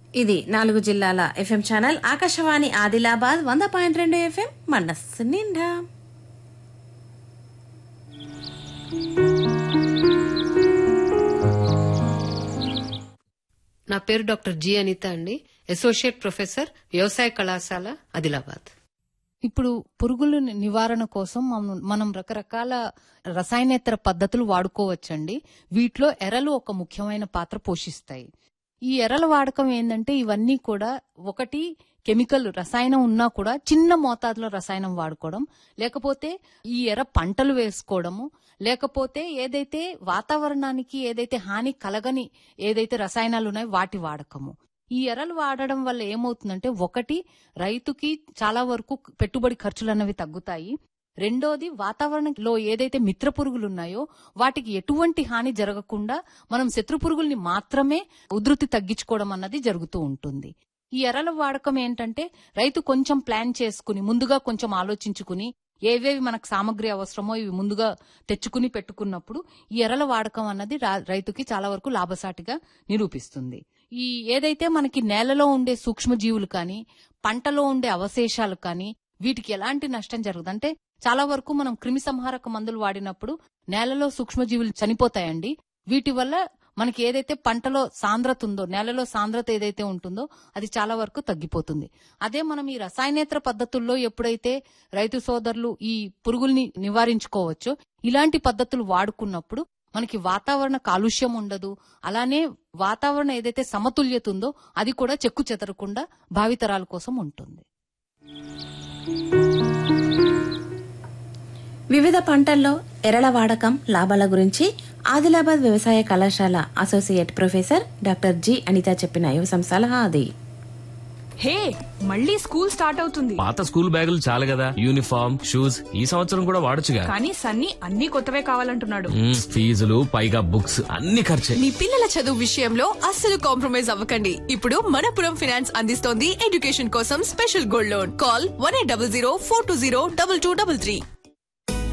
ఇది నాలుగు జిల్లాల ఎఫ్ఎం ఛానల్ ఆకాశవాణి ఆదిలాబాద్ వంద పాయింట్ రెండు ఎఫ్ఎం మనస్సు నిండా నా పేరు డాక్టర్ జి అనిత అండి అసోసియేట్ ప్రొఫెసర్ వ్యవసాయ కళాశాల ఆదిలాబాద్ ఇప్పుడు పురుగుల నివారణ కోసం మనం- మనం రకరకాల రసాయనేతర పద్ధతులు వాడుకోవచ్చండి వీటిలో ఎరలు ఒక ముఖ్యమైన పాత్ర పోషిస్తాయి ఈ ఎరల వాడకం ఏంటంటే ఇవన్నీ కూడా ఒకటి కెమికల్ రసాయనం ఉన్నా కూడా చిన్న మోతాదులో రసాయనం వాడుకోవడం లేకపోతే ఈ ఎర పంటలు వేసుకోవడము లేకపోతే ఏదైతే వాతావరణానికి ఏదైతే హాని కలగని ఏదైతే రసాయనాలు ఉన్నాయో వాటి వాడకము ఈ ఎరలు వాడడం వల్ల ఏమవుతుందంటే ఒకటి రైతుకి చాలా వరకు పెట్టుబడి ఖర్చులు అన్నవి తగ్గుతాయి రెండోది వాతావరణంలో ఏదైతే మిత్ర పురుగులు ఉన్నాయో వాటికి ఎటువంటి హాని జరగకుండా మనం శత్రు పురుగుల్ని మాత్రమే ఉధృతి తగ్గించుకోవడం అన్నది జరుగుతూ ఉంటుంది ఈ ఎరల వాడకం ఏంటంటే రైతు కొంచెం ప్లాన్ చేసుకుని ముందుగా కొంచెం ఆలోచించుకుని ఏవేవి మనకు సామగ్రి అవసరమో ఇవి ముందుగా తెచ్చుకుని పెట్టుకున్నప్పుడు ఈ ఎరల వాడకం అన్నది రా- రైతుకి చాలా వరకు లాభసాటిగా నిరూపిస్తుంది ఈ ఏదైతే మనకి నేలలో ఉండే సూక్ష్మజీవులు కానీ పంటలో ఉండే అవశేషాలు కానీ వీటికి ఎలాంటి నష్టం జరగదు అంటే చాలా వరకు మనం క్రిమి సంహారక మందులు వాడినప్పుడు నేలలో సూక్ష్మజీవులు చనిపోతాయండి వీటి వల్ల మనకి ఏదైతే పంటలో సాంద్రత ఉందో నేలలో సాంద్రత ఏదైతే ఉంటుందో అది చాలా వరకు తగ్గిపోతుంది అదే మనం ఈ రసాయనేతర పద్ధతుల్లో ఎప్పుడైతే రైతు సోదరులు ఈ పురుగుల్ని నివారించుకోవచ్చో ఇలాంటి పద్ధతులు వాడుకున్నప్పుడు మనకి వాతావరణ కాలుష్యం ఉండదు అలానే వాతావరణ ఏదైతే సమతుల్యత ఉందో అది కూడా చెక్కు చెదరకుండా భావితరాల కోసం ఉంటుంది వివిధ పంటల్లో ఎరల వాడకం లాభాల గురించి ఆదిలాబాద్ వ్యవసాయ కళాశాల associate professor doctor G Anitha చెప్పిన యువ సలహా అది హే మళ్ళీ స్కూల్ స్టార్ట్ అవుతుంది పాత స్కూల్ బ్యాగులు చాలు కదా యూనిఫామ్ షూస్ ఈ సంవత్సరం కూడా వాడొచ్చుగా కానీ సన్నీ అన్ని కొత్తవే కావాలంటున్నాడు మ్మ్, ఫీజులు పైగా బుక్స్ అన్ని ఖర్చే మీ పిల్లల చదువు విషయంలో అస్సలు కాంప్రమైజ్ అవ్వకండి ఇప్పుడు మనపురం ఫైనాన్స్ అందిస్తోంది ఎడ్యుకేషన్ కోసం special gold loan call one eight double zero four two zero double two double three